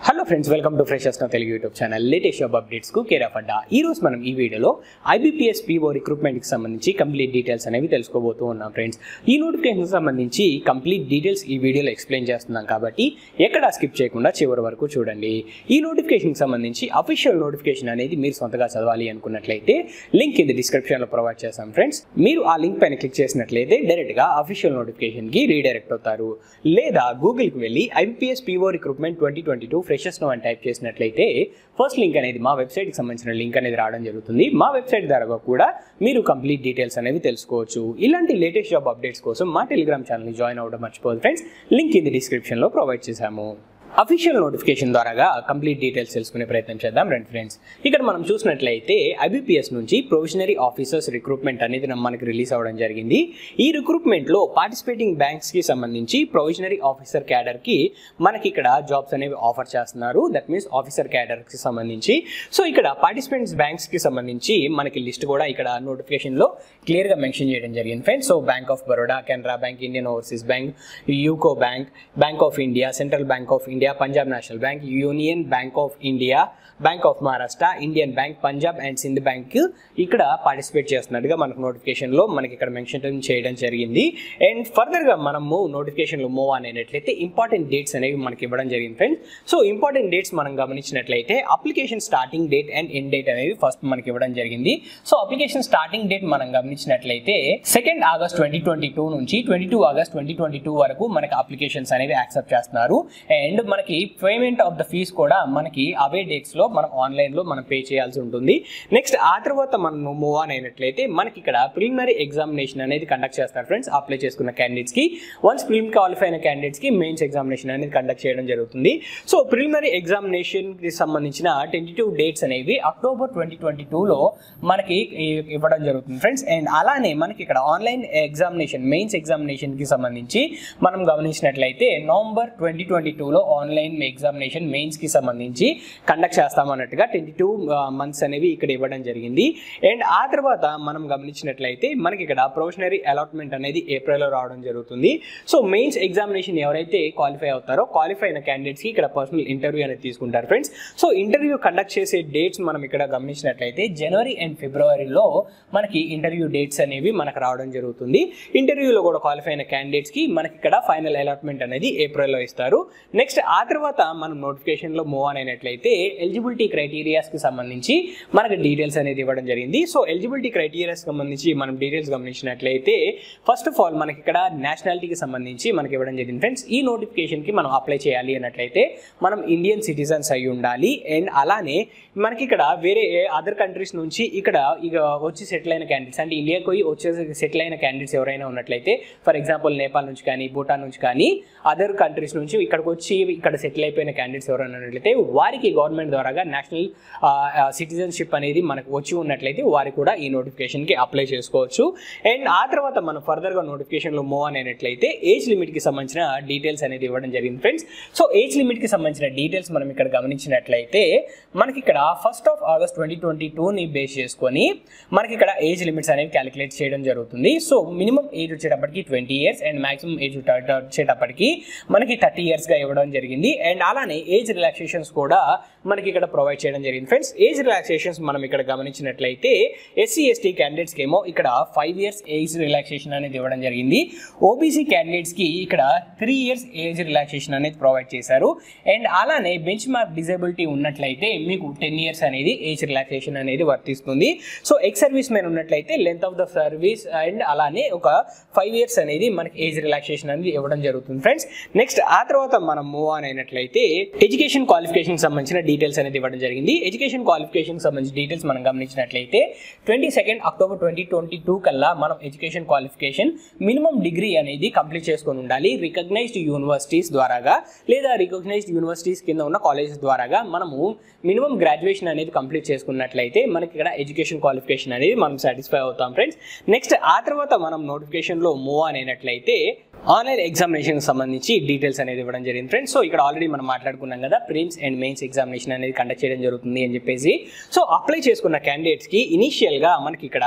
hello friends welcome to freshers నా Telugu YouTube channel latest job updates కు care of అడ్డా ఈ రోజు మనం ఈ వీడియోలో ఐబీపీఎస్ పీఓ రిక్రూట్మెంట్ కి సంబంధించి కంప్లీట్ డీటెయిల్స్ అనేవి తెలుసుకోబోతూ ఉన్నాం ఫ్రెండ్స్ ఈ నోటిఫికేషన్ సంబంధించి కంప్లీట్ డీటెయిల్స్ ఈ వీడియోలో ఎక్స్ప్లెయిన్ చేస్తున్నాం కాబట్టి ఎక్కడ స్కిప్ చేయకుండా చివరి వరకు చూడండి ఈ నోటిఫికేషన్ సంబంధించి అఫీషియల్ నోటిఫికేషన్ అనేది మీరు సొంతగా చదవాలి అనుకున్నట్లయితే లింక్ ఇది డిస్క్రిప్షన్ లో ప్రొవైడ్ చేస్తాం ఫ్రెండ్స్ మీరు ఆ లింక్ పైన క్లిక్ చేసినట్లయితే డైరెక్ట్ గా అఫీషియల్ నోటిఫికేషన్ కి రీడైరెక్ట్ అవుతారు లేదా గూగుల్ కి వెళ్ళి IBPS PO recruitment twenty twenty two freshers no అని టైప్ చేసినట్లయితే ఫస్ట్ లింక్ అనేది మా వెబ్సైట్ కి సంబంధించిన లింక్ అనేది రావడం జరుగుతుంది మా వెబ్సైట్ ద్వారా కూడా మీరు కంప్లీట్ డీటెయిల్స్ అనేవి తెలుసుకోవచ్చు ఇలాంటి లేటెస్ట్ జాబ్ అప్డేట్స్ కోసం మా టెలిగ్రామ్ ఛానల్ని జాయిన్ అవ్వడం మర్చిపోదు ఫ్రెండ్స్ లింక్ ఇది డిస్క్రిప్షన్లో ప్రొవైడ్ చేశాము అఫీషియల్ నోటిఫికేషన్ ద్వారాగా కంప్లీట్ డీటెయిల్స్ తెలుసుకునే ప్రయత్నం చేద్దాం రండి ఫ్రెండ్స్ ఇక్కడ మనం చూసినట్లయితే ఐబీపీఎస్ నుంచి ప్రొవిజనరీ ఆఫీసర్స్ రిక్రూట్మెంట్ అనేది మనకి రిలీజ్ అవ్వడం జరిగింది ఈ రిక్రూట్మెంట్లో పార్టిసిపేటింగ్ బ్యాంక్స్కి సంబంధించి ప్రొవిజనరీ ఆఫీసర్ క్యాడర్కి మనకి ఇక్కడ జాబ్స్ అనేవి ఆఫర్ చేస్తున్నారు దట్ మీన్స్ ఆఫీసర్ క్యాడర్కి సంబంధించి సో ఇక్కడ పార్టిసిపెంట్స్ బ్యాంక్స్కి సంబంధించి మనకి లిస్ట్ కూడా ఇక్కడ నోటిఫికేషన్లో క్లియర్గా మెన్షన్ చేయడం జరిగింది friends so bank of Baroda Canara bank Indian overseas bank UCO bank bank of India central bank of India Punjab national bank union bank of India bank of Maharashtra Indian bank Punjab and Sind bank ఇక్కడ participate చేస్తున్నట్టుగా మనకు నోటిఫికేషన్లో మనకి ఇక్కడ mention చేయడం జరిగింది and ఫర్దర్గా మనము నోటిఫికేషన్లో మూవ్ అనేటట్లయితే ఇంపార్టెంట్ డేట్స్ అనేవి మనకి ఇవ్వడం జరిగింది ఫ్రెండ్స్ సో ఇంపార్టెంట్ డేట్స్ మనం గమనించినట్లయితే application starting date and end date అనేవి ఫస్ట్ మనకి ఇవ్వడం జరిగింది సో అప్లికేషన్ స్టార్టింగ్ డేట్ మనం గమనించినట్లయితే second August twenty twenty two నుంచి twenty two August twenty twenty two వరకు మనకి అప్లికేషన్స్ అనేవి యాక్సెప్ట్ చేస్తున్నారు అండ్ మనకి పేమెంట్ ఆఫ్ ద ఫీజ్ కూడా మనకి అవే డేట్స్ లో మనం ఆన్లైన్ లో మనం పే చేయాల్సి ఉంటుంది నెక్స్ట్ ఆ తర్వాత మనం మూవ్ ఆన్ అయినట్లయితే మనకి ఇక్కడ ప్రిలిమినరీ ఎగ్జామినేషన్ అనేది కండక్ట్ చేస్తారు ఫ్రెండ్స్ అప్లై చేసుకున్న క్యాండిడేట్స్ కి వన్స్ ప్రిలిమ్ క్వాలిఫై అయిన క్యాండిడేట్స్ కి మెయిన్స్ ఎగ్జామినేషన్ అనేది కండక్ట్ చేయడం జరుగుతుంది సో ప్రిలిమినరీ ఎగ్జామినేషన్ కి సంబంధించిన టెంటిటివ్ డేట్స్ అనేవి అక్టోబర్ ట్వంటీ ట్వంటీ టూలో మనకి ఇ- ఇవ్వడం జరుగుతుంది ఫ్రెండ్స్ అండ్ అలానే మనకి ఇక్కడ ఆన్లైన్ ఎగ్జామినేషన్ మెయిన్స్ ఎగ్జామినేషన్ కి సంబంధించి మనం గమనించినట్లయితే నవంబర్ ట్వంటీ ట్వంటీ టూలో ఆన్లైన్ ఎగ్జామినేషన్ మెయిన్స్ కి సంబంధించి కండక్ట్ చేస్తామన్నట్టుగా ట్వంటీ టూ మంత్స్ అనేవి ఇక్కడ ఇవ్వడం జరిగింది అండ్ ఆ తర్వాత మనం గమనించినట్లయితే మనకి ఇక్కడ ప్రొఫెషనరీ అలాట్మెంట్ అనేది ఏప్రిల్లో రావడం జరుగుతుంది సో మెయిన్స్ ఎగ్జామినేషన్ ఎవరైతే క్వాలిఫై అవుతారో క్వాలిఫై అయిన క్యాండిడేట్స్కి ఇక్కడ పర్సనల్ ఇంటర్వ్యూ అనేది తీసుకుంటారు ఫ్రెండ్స్ సో ఇంటర్వ్యూ కండక్ట్ చేసే డేట్స్ మనం ఇక్కడ గమనించినట్లయితే జనవరి అండ్ ఫిబ్రవరిలో మనకి ఇంటర్వ్యూ డేట్స్ అనేవి మనకు రావడం జరుగుతుంది ఇంటర్వ్యూలో కూడా క్వాలిఫై అయిన క్యాండిడేట్స్కి మనకి ఇక్కడ ఫైనల్ అలాట్మెంట్ అనేది ఏప్రిల్లో ఇస్తారు నెక్స్ట్ ఆ తర్వాత మనం నోటిఫికేషన్లో మూవ్ ఆన్ అయినట్లయితే ఎలిజిబిలిటీ క్రైటీరియాస్కి సంబంధించి మనకి డీటెయిల్స్ అనేది ఇవ్వడం జరిగింది సో ఎలిజిబిలిటీ క్రైటీరియాస్ సంబంధించి మనం డీటెయిల్స్ గమనించినట్లయితే ఫస్ట్ ఆఫ్ ఆల్ మనకి ఇక్కడ నేషనాలిటీకి సంబంధించి మనకి ఇవ్వడం జరిగింది ఫ్రెండ్స్ ఈ నోటిఫికేషన్కి మనం అప్లై చేయాలి అన్నట్లయితే మనం ఇండియన్ సిటిజన్స్ అయి ఉండాలి అండ్ అలానే మనకి ఇక్కడ వేరే అదర్ కంట్రీస్ నుంచి ఇక్కడ ఇక వచ్చి సెటిల్ అయిన క్యాండిడేట్స్ అంటే ఇండియాకి పోయి వచ్చేసి సెటిల్ అయిన క్యాండిడేట్స్ ఎవరైనా ఉన్నట్లయితే ఫర్ ఎగ్జాంపుల్ నేపాల్ నుంచి కానీ భూటాన్ నుంచి కానీ అదర్ కంట్రీస్ నుంచి ఇక్కడికి వచ్చి ఇక్కడ సెటిల్ అయిపోయిన క్యాండిడేట్స్ ఎవరైనా ఉన్నట్లయితే వారికి గవర్నమెంట్ ద్వారాగా నేషనల్ సిటిజన్షిప్ అనేది మనకు వచ్చి ఉన్నట్లయితే వారు కూడా ఈ నోటిఫికేషన్కి అప్లై చేసుకోవచ్చు అండ్ ఆ తర్వాత మనం ఫర్దర్గా నోటిఫికేషన్లో మూవ్ ఆన్ అయినట్లయితే ఏజ్ లిమిట్కి సంబంధించిన డీటెయిల్స్ అనేది ఇవ్వడం జరిగింది ఫ్రెండ్స్ సో ఏజ్ లిమిట్కి సంబంధించిన డీటెయిల్స్ మనం ఇక్కడ గమనించినట్లయితే మనకి ఇక్కడ first of August twenty twenty టూని బేస్ చేసుకొని మనకి ఇక్కడ ఏజ్ లిమిట్స్ అనేవి క్యాలిక్యులేట్ చేయడం జరుగుతుంది సో మినిమం ఏజ్ వచ్చేటప్పటికి twenty years and maximum age వచ్చేటప్పటికి మనకి థర్టీ ఇయర్స్గా ఇవ్వడం జరిగింది అండ్ అలానే ఏజ్ రిలాక్సేషన్స్ కూడా మనకి ఇక్కడ ప్రొవైడ్ చేయడం జరిగింది ఫ్రెండ్స్ ఏజ్ రిలాక్సేషన్స్ మనం ఇక్కడ గమనించినట్లయితే ఎస్సీ ఎస్టీ క్యాండిడేట్స్కి ఏమో ఇక్కడ ఫైవ్ ఇయర్స్ ఏజ్ రిలాక్సేషన్ అనేది ఇవ్వడం జరిగింది ఓబీసీ క్యాండిడేట్స్కి ఇక్కడ త్రీ ఇయర్స్ ఏజ్ రిలాక్సేషన్ అనేది ప్రొవైడ్ చేశారు అండ్ అలానే బెంచ్ మార్క్ డిజబిలిటీ ఉన్నట్లయితే మీకు టెన్ ఇయర్స్ అనేది ఏజ్ రిలాక్సేషన్ అనేది వర్తిస్తుంది సో ఎక్స్ సర్వీస్ మెన్ ఉన్నట్లయితే length of the service and అలానే ఒక ఫైవ్ ఇయర్స్ అనేది మనకి ఏజ్ రిలాక్సేషన్ అనేది ఇవ్వడం జరుగుతుంది ఫ్రెండ్స్ నెక్స్ట్ ఆ తర్వాత మనం మూవ్ ఆన్ అయినట్లయితే ఎడ్యుకేషన్ క్వాలిఫికేషన్ సంబంధించిన డీటెయిల్స్ అనేది ఇవ్వడం జరిగింది ఎడ్యుకేషన్ క్వాలిఫికేషన్ సంబంధించిన డీటెయిల్స్ మనం గమనించినట్లయితే twenty second October twenty twenty two కల్లా మనం ఎడ్యుకేషన్ క్వాలిఫికేషన్ మినిమం డిగ్రీ అనేది కంప్లీట్ చేసుకొని ఉండాలి రికగ్నైజ్డ్ యూనివర్సిటీస్ ద్వారాగా లేదా రికగ్నైజ్డ్ యూనివర్సిటీస్ కింద ఉన్న కాలేజెస్ ద్వారాగా మనము మినిమం గ్రాడ్యుయేషన్ అనేది కంప్లీట్ చేసుకున్నట్లయితే మనకి ఇక్కడ ఎడ్యుకేషన్ క్వాలిఫికేషన్ అనేది మనం సాటిస్ఫై అవుతాం ఫ్రెండ్స్ నెక్స్ట్ ఆ తర్వాత మనం నోటిఫికేషన్లో మూవ్ ఆన్ అయినట్లయితే ఆన్లైన్ ఎగ్జామినేషన్ సంబంధించి డీటెయిల్స్ అనేది ఇవ్వడం జరిగింది ఫ్రెండ్స్ సో ఇక్కడ ఆల్రెడీ మనం మాట్లాడుకున్నాం కదా ప్రిమ్స్ అండ్ మెయిన్స్ ఎగ్జామినేషన్ అనేది కండక్ట్ చేయడం జరుగుతుంది అని చెప్పేసి సో అప్లై చేసుకున్న క్యాండిడేట్స్కి ఇనీషియల్గా మనకి ఇక్కడ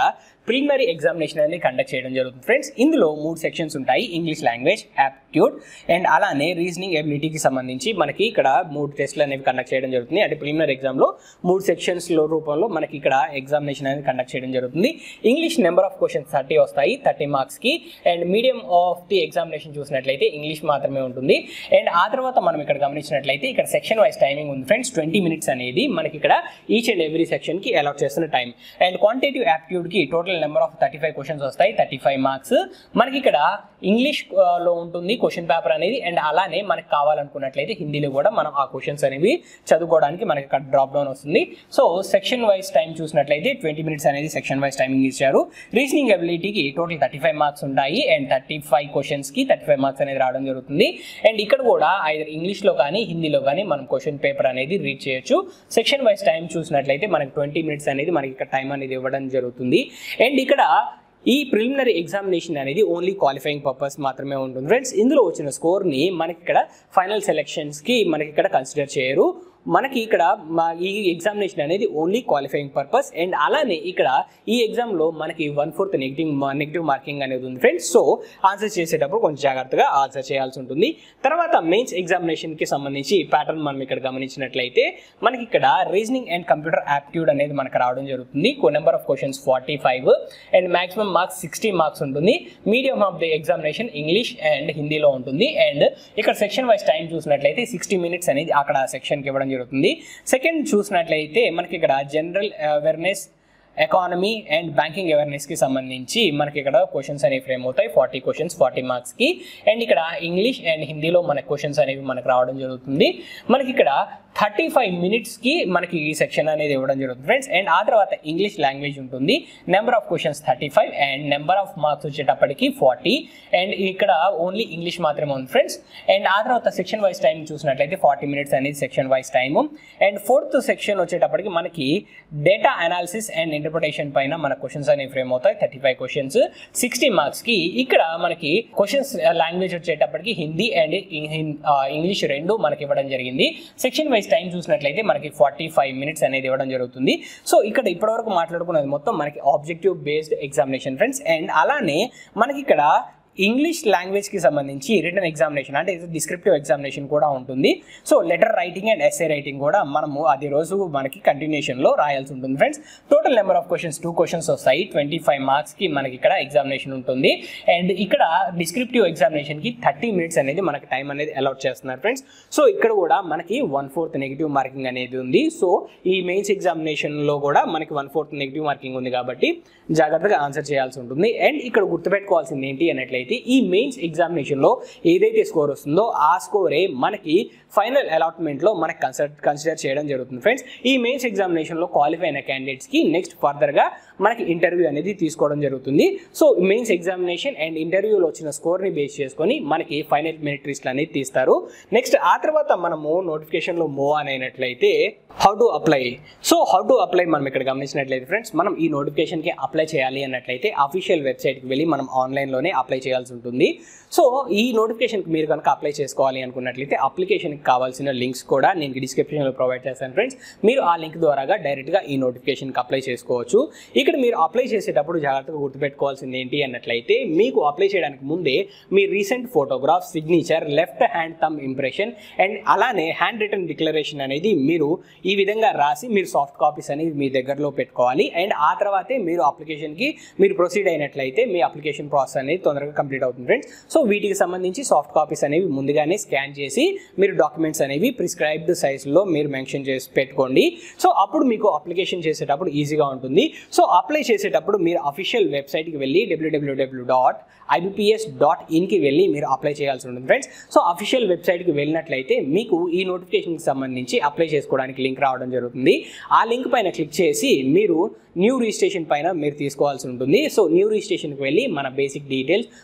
ప్రిలిమినరీ ఎగ్జామినేషన్ అనేది కండక్ట్ చేయడం జరుగుతుంది ఫ్రెండ్స్ ఇందులో మూడు సెక్షన్స్ ఉంటాయి ఇంగ్లీష్ లాంగ్వేజ్ యాప్ట్యూడ్ అండ్ అలానే రీజనింగ్ ఎబిలిటీకి సంబంధించి మనకి ఇక్కడ మూడు టెస్ట్లు అనేవి కండక్ట్ చేయడం జరుగుతుంది అంటే ప్రిలిమినరీ ఎగ్జామ్లో మూడు సెక్షన్స్లో రూపంలో మనకి ఇక్కడ ఎగ్జామినేషన్ అనేది కండక్ట్ చేయడం జరుగుతుంది English number of questions thirty వస్తాయి థర్టీ మార్క్స్కి and medium of the examination చూసినట్లయితే ఇంగ్లీష్ మాత్రమే ఉంటుంది అండ్ ఆ తర్వాత మనం ఇక్కడ గమనించినట్లయితే ఇక్కడ సెక్షన్ వైజ్ టైమింగ్ ఉంది ఫ్రెండ్స్ ట్వంటీ మినిట్స్ అనేది మనకి ఇక్కడ ఈచ్ అండ్ ఎవ్రీ సెక్షన్కి అలాట్ చేస్తున్న టైం అండ్ క్వాంటిటివ్ యాప్ట్యూడ్కి total number of thirty five questions వస్తాయి థర్టీ ఫైవ్ మార్క్స్ మనకి ఇక్కడ ఇంగ్లీష్ లో ఉంటుంది క్వశ్చన్ పేపర్ అనేది అండ్ అలానే మనకి కావాలనుకున్నట్లయితే హిందీలో కూడా మనం ఆ క్వశ్చన్స్ అనేవి చదువుకోవడానికి మనకి ఇక్కడ డ్రాప్ డౌన్ వస్తుంది సో సెక్షన్ వైజ్ టైం చూసినట్లయితే ట్వంటీ మినిట్స్ అనేది సెక్షన్ వైజ్ టైమింగ్ ఇచ్చారు రీజనింగ్ అబిలిటీకి టోటల్ థర్టీ ఫైవ్ మార్క్స్ ఉంటాయి అండ్ థర్టీ ఫైవ్ క్వశ్చన్స్కి థర్టీ ఫైవ్ మార్క్స్ అనేది రావడం జరుగుతుంది అండ్ ఇక్కడ కూడా ఐదర్ ఇంగ్లీష్లో కానీ హిందీలో కానీ మనం క్వశ్చన్ పేపర్ అనేది రీడ్ చేయొచ్చు సెక్షన్ వైజ్ టైం చూసినట్లయితే మనకి ట్వంటీ మినిట్స్ అనేది మనకి ఇక్కడ టైం అనేది ఇవ్వడం జరుగుతుంది అండ్ ఇక్కడ ఈ ప్రిలిమినరీ ఎగ్జామినేషన్ అనేది ఓన్లీ క్వాలిఫైయింగ్ పర్పస్ మాత్రమే ఉంటుంది ఫ్రెండ్స్ ఇందులో వచ్చిన స్కోర్ని మనకి ఇక్కడ ఫైనల్ సెలెక్షన్స్కి మనకి ఇక్కడ కన్సిడర్ చేయరు మనకి ఇక్కడ మా ఈ ఎగ్జామినేషన్ అనేది ఓన్లీ క్వాలిఫైయింగ్ పర్పస్ అండ్ అలానే ఇక్కడ ఈ ఎగ్జామ్లో మనకి one fourth negative negative marking అనేది ఉంది ఫ్రెండ్స్ సో ఆన్సర్ చేసేటప్పుడు కొంచెం జాగ్రత్తగా ఆన్సర్ చేయాల్సి ఉంటుంది తర్వాత మెయిన్స్ ఎగ్జామినేషన్కి సంబంధించి ప్యాటర్న్ మనం ఇక్కడ గమనించినట్లయితే మనకి ఇక్కడ రీజనింగ్ అండ్ కంప్యూటర్ యాప్ట్యూడ్ అనేది మనకు రావడం జరుగుతుంది number of questions forty five and maximum marks sixty marks ఉంటుంది medium of the examination English and హిందీలో ఉంటుంది అండ్ ఇక్కడ సెక్షన్ వైజ్ టైం చూసినట్లయితే సిక్స్టీ మినిట్స్ అనేది అక్కడ సెక్షన్కి ఇవ్వడం జరుగుతుంది సెకండ్ చూసినట్లయితే మనకి ఇక్కడ general awareness economy and banking అవేర్నెస్కి సంబంధించి మనకి ఇక్కడ క్వశ్చన్స్ అనేవి ఫ్రేమ్ అవుతాయి ఫార్టీ క్వశ్చన్స్ ఫార్టీ మార్క్స్కి అండ్ ఇక్కడ ఇంగ్లీష్ అండ్ హిందీలో మన క్వశ్చన్స్ అనేవి మనకు రావడం జరుగుతుంది మనకి ఇక్కడ థర్టీ ఫైవ్ మినిట్స్కి మనకి ఈ సెక్షన్ అనేది ఇవ్వడం జరుగుతుంది ఫ్రెండ్స్ అండ్ ఆ తర్వాత ఇంగ్లీష్ లాంగ్వేజ్ ఉంటుంది number of questions thirty five and number of marks వచ్చేటప్పటికి ఫార్టీ అండ్ ఇక్కడ ఓన్లీ ఇంగ్లీష్ మాత్రమే ఉంది ఫ్రెండ్స్ అండ్ ఆ తర్వాత సెక్షన్ వైజ్ టైం చూసినట్లయితే ఫార్టీ మినిట్స్ అనేది section wise time and fourth section వచ్చేటప్పటికి మనకి డేటా అనాలిసిస్ అండ్ ఇంటర్ప్రిటేషన్ పైన మన క్వశ్చన్స్ అనేవి ఫ్రేమ్ అవుతాయి థర్టీ ఫైవ్ క్వశ్చన్స్ సిక్స్టీ మార్క్స్కి ఇక్కడ మనకి క్వశ్చన్స్ లాంగ్వేజ్ వచ్చేటప్పటికి హిందీ అండ్ ఇంగ్లీష్ రెండు మనకి ఇవ్వడం జరిగింది సెక్షన్ వైజ్ టైం చూసినట్లయితే మనకి ఫార్టీ ఫైవ్ మినిట్స్ అనేది ఇవ్వడం జరుగుతుంది సో ఇక్కడ ఇప్పటివరకు మాట్లాడుకున్నది మొత్తం మనకి objective based examination friends and అలానే మనకి ఇక్కడ ఇంగ్లీష్ లాంగ్వేజ్కి సంబంధించి రిటర్న్ ఎగ్జామినేషన్ అంటే డిస్క్రిప్టివ్ ఎగ్జామినేషన్ కూడా ఉంటుంది so letter writing and essay writing కూడా మనము అది రోజు మనకి కంటిన్యూషన్లో రాయాల్సి ఉంటుంది friends total number of questions two questions వస్తాయి ట్వంటీ ఫైవ్ మార్క్స్కి మనకి ఇక్కడ ఎగ్జామినేషన్ ఉంటుంది అండ్ ఇక్కడ డిస్క్రిప్టివ్ ఎగ్జామినేషన్కి థర్టీ మినిట్స్ అనేది మనకి టైం అనేది అలాట్ చేస్తున్నారు ఫ్రెండ్స్ సో ఇక్కడ కూడా మనకి వన్ ఫోర్త్ నెగిటివ్ మార్కింగ్ అనేది ఉంది సో ఈ మెయిన్స్ ఎగ్జామినేషన్లో కూడా మనకి వన్ ఫోర్త్ నెగిటివ్ మార్కింగ్ ఉంది కాబట్టి జాగ్రత్తగా ఆన్సర్ చేయాల్సి ఉంటుంది అండ్ ఇక్కడ గుర్తుపెట్టుకోవాల్సింది ఏంటి అన్నట్లయితే ఈ మెయిన్స్ ఎగ్జామినేషన్లో ఏదైతే స్కోర్ వస్తుందో ఆ స్కోరే మనకి ఫైనల్ అలాట్మెంట్లో మనకి కన్సిడర్ కన్సిడర్ చేయడం జరుగుతుంది ఫ్రెండ్స్ ఈ మెయిన్స్ ఎగ్జామినేషన్లో క్వాలిఫై అయిన క్యాండిడేట్స్కి నెక్స్ట్ ఫర్దర్గా మనకి ఇంటర్వ్యూ అనేది తీసుకోవడం జరుగుతుంది సో మెయిన్స్ ఎగ్జామినేషన్ అండ్ ఇంటర్వ్యూలో వచ్చిన స్కోర్ని బేస్ చేసుకొని మనకి ఫైనల్ మెరిట్ లిస్ట్ అనేది తీస్తారు నెక్స్ట్ ఆ తర్వాత మనము నోటిఫికేషన్లో మూవ్ ఆన్ అయినట్లయితే how to apply so how to apply మనం ఇక్కడ గమనించినట్లయితే ఫ్రెండ్స్ మనం ఈ నోటిఫికేషన్కి అప్లై చేయాలి అన్నట్లయితే అఫీషియల్ వెబ్సైట్కి వెళ్ళి మనం ఆన్లైన్లోనే అప్లై చేయాల్సి ఉంటుంది సో ఈ నోటిఫికేషన్కి మీరు కనుక అప్లై చేసుకోవాలి అనుకున్నట్లయితే అప్లికేషన్కి కావాల్సిన లింక్స్ కూడా నేను డిస్క్రిప్షన్లో ప్రొవైడ్ చేస్తాను ఫ్రెండ్స్ మీరు ఆ లింక్ ద్వారాగా డైరెక్ట్గా ఈ నోటిఫికేషన్కి అప్లై చేసుకోవచ్చు ఇక్కడ మీరు అప్లై చేసేటప్పుడు జాగ్రత్తగా గుర్తుపెట్టుకోవాల్సింది ఏంటి అన్నట్లయితే మీకు అప్లై చేయడానికి ముందే మీ recent photograph signature left hand thumb impression and అలానే హ్యాండ్ రిటర్న్ డిక్లరేషన్ అనేది మీరు ఈ విధంగా రాసి మీరు సాఫ్ట్ కాపీస్ అనేవి మీ దగ్గరలో పెట్టుకోవాలి అండ్ ఆ తర్వాతే మీరు అప్లికేషన్కి మీరు ప్రొసీడ్ అయినట్లయితే మీ అప్లికేషన్ ప్రాసెస్ అనేది తొందరగా కంప్లీట్ అవుతుంది ఫ్రెండ్స్ సో వీటికి సంబంధించి సాఫ్ట్ కాపీస్ అనేవి ముందుగానే స్కాన్ చేసి మీరు డాక్యుమెంట్స్ అనేవి ప్రిస్క్రైబ్డ్ సైజ్లో మీరు మెన్షన్ చేసి పెట్టుకోండి సో అప్పుడు మీకు అప్లికేషన్ చేసేటప్పుడు ఈజీగా ఉంటుంది సో అప్లై చేసేటప్పుడు మీరు అఫీషియల్ వెబ్సైట్కి వెళ్ళి డబ్ల్యూడబ్ల్యూడబ్ల్యూ డాట్ ఐబిపిఎస్ డాట్ ఇన్కి వెళ్ళి మీరు అప్లై చేయాల్సి ఉంటుంది ఫ్రెండ్స్ సో అఫీషియల్ వెబ్సైట్కి వెళ్ళినట్లయితే మీకు ఈ నోటిఫికేషన్కి సంబంధించి అప్లై చేసుకోవడానికి లింక్ రావడం జరుగుతుంది ఆ లింక్ పైన క్లిక్ చేసి మీరు న్యూ రిజిస్ట్రేషన్ పైన మీరు తీసుకోవాల్సి ఉంటుంది సో న్యూ రిజిస్ట్రేషన్కి వెళ్ళి మన basic details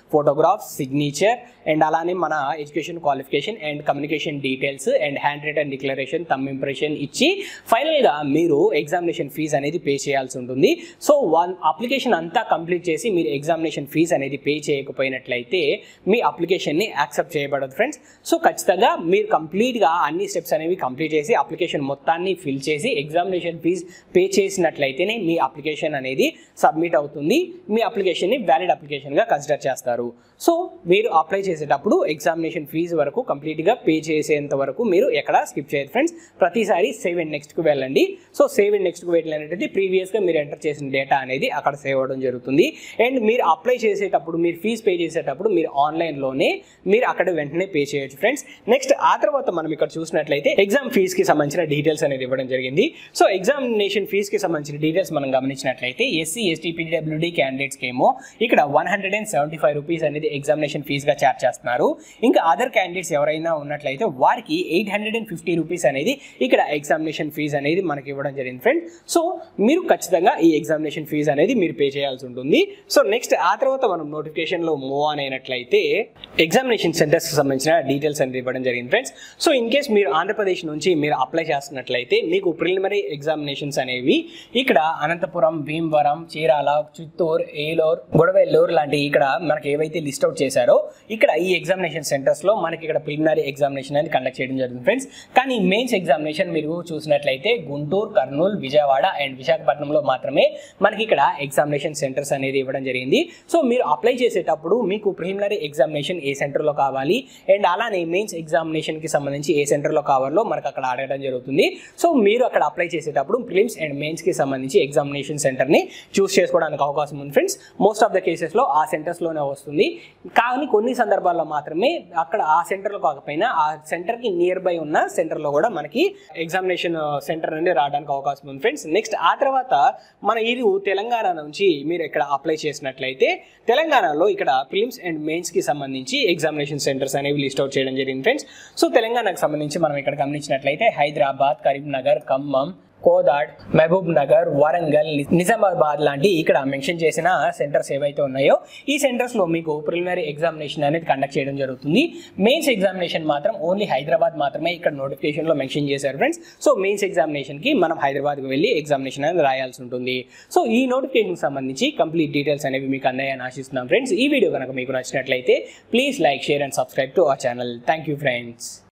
photograph signature and అలానే మన education qualification and communication details and hand written declaration thumb impression ఇచ్చి ఫైనల్గా మీరు ఎగ్జామినేషన్ ఫీజ్ అనేది పే చేయాల్సి ఉంటుంది సో వన్ అప్లికేషన్ అంతా కంప్లీట్ చేసి మీరు ఎగ్జామినేషన్ ఫీజ్ అనేది పే చేయకపోయినట్లయితే మీ అప్లికేషన్ని యాక్సెప్ట్ చేయబడదు ఫ్రెండ్స్ సో ఖచ్చితంగా మీరు కంప్లీట్గా అన్ని స్టెప్స్ అనేవి కంప్లీట్ చేసి అప్లికేషన్ మొత్తాన్ని ఫిల్ చేసి ఎగ్జామినేషన్ ఫీజ్ పే చేసినట్లయితేనే మీ అప్లికేషన్ అనేది సబ్మిట్ అవుతుంది మీ అప్లికేషన్ని వ్యాలిడ్ అప్లికేషన్గా కన్సిడర్ చేస్తారు సో మీరు అప్లై చేసేటప్పుడు ఎగ్జామినేషన్ ఫీజు వరకు కంప్లీట్గా పే చేసేంత వరకు మీరు ఎక్కడ స్కిప్ చేయదు ఫ్రెండ్స్ ప్రతిసారి సేవ్ అండ్ నెక్స్ట్కి వెళ్ళండి సో సేవ్ అండ్ నెక్స్ట్కి వెళ్ళినట్టయితే ప్రీవియస్గా మీరు ఎంటర్ చేసిన డేటా అనేది అక్కడ సేవ్ అవ్వడం జరుగుతుంది అండ్ మీరు అప్లై చేసేటప్పుడు మీరు ఫీజు పే చేసేటప్పుడు మీరు ఆన్లైన్లోనే మీరు అక్కడ వెంటనే పే చేయొచ్చు ఫ్రెండ్స్ నెక్స్ట్ ఆ తర్వాత మనం ఇక్కడ చూసినట్లయితే ఎగ్జామ్ ఫీజుకి సంబంధించిన డీటెయిల్స్ అనేది ఇవ్వడం జరిగింది సో ఎగ్జామినేషన్ ఫీజుకి సంబంధించిన డీటెయిల్స్ మనం గమనించినట్లయితే ఎస్సీ ఎస్టీ పీడబ్ల్యూడీ క్యాండిడేట్స్కి ఏమో ఇక్కడ one hundred and seventy five rupees అనేది ఎగ్జామినేషన్ ఫీజుగా ఛార్జ్ చేస్తున్నారు ఇంకా అదర్ క్యాండిడేట్స్ ఎవరైనా ఉన్నట్లయితే వారికి eight hundred and fifty rupees అనేది ఇక్కడ ఎగ్జామినేషన్ ఫీజు అనేది మనకి ఇవ్వడం జరిగింది ఫ్రెండ్ సో మీరు ఖచ్చితంగా ఈ ఎగ్జామినేషన్ ఫీజు అనేది మీరు పే చేయాల్సి ఉంటుంది సో నెక్స్ట్ ఆ తర్వాత మనం నోటిఫికేషన్లో మూవ్ ఆన్ అయినట్లయితే ఎగ్జామినేషన్ సెంటర్స్కి సంబంధించిన డీటెయిల్స్ అనేది ఇవ్వడం జరిగింది ఫ్రెండ్స్ సో ఇన్ కేస్ మీరు ఆంధ్రప్రదేశ్ నుంచి మీరు అప్లై చేస్తున్నట్లయితే మీకు ప్రిలిమినరీ ఎగ్జామినేషన్స్ అనేవి ఇక్కడ అనంతపురం భీమవరం చీరాల చిత్తూరు ఏలూరు గొడవెల్లూరు లాంటి ఇక్కడ మనకి ఏవైతే లిస్ట్ అవుట్ చేశారో ఇక్కడ ఈ ఎగ్జామినేషన్ సెంటర్స్లో మనకి ఇక్కడ ప్రిలిమినరీ ఎగ్జామినేషన్ అనేది కండక్ట్ చేయడం జరుగుతుంది ఫ్రెండ్స్ కానీ మెయిన్స్ ఎగ్జామినేషన్ మీరు చూసినట్లయితే గుంటూరు కర్నూలు విజయవాడ అండ్ విశాఖపట్నంలో మాత్రమే మనకి ఇక్కడ ఎగ్జామినేషన్ సెంటర్స్ అనేది ఇవ్వడం జరిగింది సో మీరు అప్లై చేసేటప్పుడు మీకు ప్రిలిమినరీ ఎగ్జామినేషన్ ఏ సెంటర్లో కావాలి అండ్ అలానే మెయిన్స్ ఎగ్జామినేషన్కి సంబంధించి ఏ సెంటర్లో కావాలో మనకు అక్కడ అడగడం జరుగుతుంది సో మీరు అక్కడ అప్లై చేసేటప్పుడు ప్రిలిమ్స్ అండ్ మెయిన్స్కి సంబంధించి ఎగ్జామినేషన్ సెంటర్ని చూస్ చేసుకోవడానికి అవకాశం ఉంది ఫ్రెండ్స్ మోస్ట్ ఆఫ్ ద కేసెస్లో ఆ సెంటర్స్లోనే వస్తుంది కానీ కొన్ని సందర్భాల్లో మాత్రమే అక్కడ ఆ సెంటర్లో కాకపోయినా ఆ సెంటర్కి నియర్ బై ఉన్న సెంటర్లో కూడా మనకి ఎగ్జామినేషన్ సెంటర్ అనేది రావడానికి అవకాశం ఉంది ఫ్రెండ్స్ నెక్స్ట్ ఆ తర్వాత మన ఇది తెలంగాణ నుంచి మీరు ఇక్కడ అప్లై చేసినట్లయితే తెలంగాణలో ఇక్కడ ఫిలిమ్స్ అండ్ మెయిన్స్కి సంబంధించి ఎగ్జామినేషన్ సెంటర్స్ అనేవి లిస్ట్ అవుట్ చేయడం జరిగింది ఫ్రెండ్స్ సో తెలంగాణకు సంబంధించి మనం ఇక్కడ గమనించినట్లయితే హైదరాబాద్ కరీంనగర్ ఖమ్మం కోదాడ్ మహబూబ్ నగర్ వరంగల్ నిజామాబాద్ లాంటి ఇక్కడ మెన్షన్ చేసిన సెంటర్స్ ఏవైతే ఉన్నాయో ఈ సెంటర్స్ లో మీకు ప్రిలిమినరీ ఎగ్జామినేషన్ అనేది కండక్ట్ చేయడం జరుగుతుంది మెయిన్స్ ఎగ్జామినేషన్ మాత్రం ఓన్లీ హైదరాబాద్ మాత్రమే ఇక్కడ నోటిఫికేషన్ లో మెన్షన్ చేశారు ఫ్రెండ్స్ సో మెయిన్స్ ఎగ్జామినేషన్ కి మనం హైదరాబాద్కి వెళ్ళి ఎగ్జామినేషన్ అనేది రాయాల్సి ఉంటుంది సో ఈ నోటిఫికేషన్ సంబంధించి కంప్లీట్ డీటెయిల్స్ అనేవి మీకు అందాయని ఆశిస్తున్నాం ఫ్రెండ్స్ ఈ వీడియో కనుక మీకు నచ్చినట్లయితే please like share and subscribe to our channel thank you friends